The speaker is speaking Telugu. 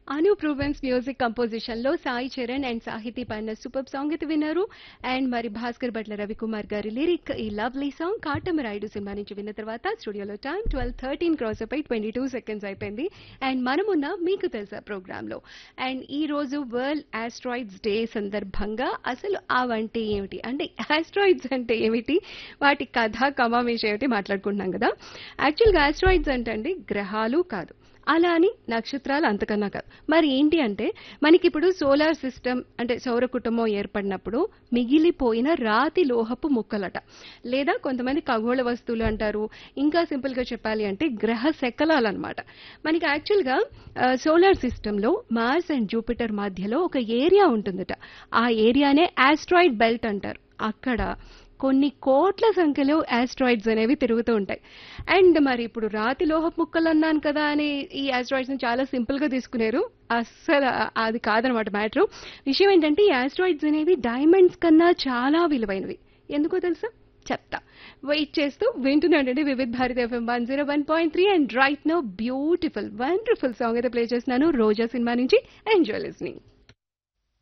అనూప్ రూబెన్స్ మ్యూజిక్ కంపోజిషన్ లో సాయి చరణ్ అండ్ సాహితీ పైన సూపర్ సాంగ్ అయితే విన్నారు అండ్ మరి భాస్కర్ భట్ల రవికుమార్ గారి లిరిక్ ఈ లవ్లీ సాంగ్ కాటమరాయుడు సినిమా నుంచి విన్న తర్వాత స్టూడియోలో టైం ట్వెల్వ్ థర్టీన్ క్రాస్ అయిపోయి ట్వంటీ టూ సెకండ్స్ అయిపోయింది అండ్ మనమున్న మీకు తెలుసా ప్రోగ్రామ్ లో అండ్ ఈ రోజు వరల్డ్ ఆస్ట్రాయిడ్స్ డే సందర్భంగా అసలు అవంటే ఏమిటి అంటే ఆస్ట్రాయిడ్స్ అంటే ఏమిటి వాటి కథ కమామేష ఏమిటి మాట్లాడుకుంటున్నాం కదా యాక్చువల్గా ఆస్ట్రాయిడ్స్ అంటే అండి గ్రహాలు కాదు అలా అని నక్షత్రాలు అంతకన్నా కాదు మరి ఏంటి అంటే మనకి ఇప్పుడు సోలార్ సిస్టమ్ అంటే సౌర కుటుంబం ఏర్పడినప్పుడు మిగిలిపోయిన రాతి లోహపు ముక్కలట లేదా కొంతమంది ఖగోళ వస్తువులు అంటారు ఇంకా సింపుల్ గా చెప్పాలి అంటే గ్రహ శకలాలు అనమాట మనకి యాక్చువల్గా సోలార్ సిస్టంలో మార్స్ అండ్ జూపిటర్ మధ్యలో ఒక ఏరియా ఉంటుందట ఆ ఏరియానే ఆస్ట్రాయిడ్ బెల్ట్ అంటారు అక్కడ కొన్ని కోట్ల సంఖ్యలో ఆస్ట్రాయిడ్స్ అనేవి తిరుగుతూ ఉంటాయి అండ్ మరి ఇప్పుడు రాతి లోహపు ముక్కలు అన్నాను కదా అని ఈ ఆస్ట్రాయిడ్స్ ని చాలా సింపుల్ గా తీసుకునేరు అస్సలు అది కాదనమాట మ్యాటర్ విషయం ఏంటంటే ఈ ఆస్ట్రాయిడ్స్ అనేవి డైమండ్స్ కన్నా చాలా విలువైనవి ఎందుకో తెలుసా చెప్తా వెయిట్ చేస్తూ వింటున్నానండి Vividh Bharati FM one zero one point three and right no beautiful wonderful song అయితే ప్లే చేస్తున్నాను రోజా సినిమా నుంచి ఎంజాయ్ లిస్నింగ్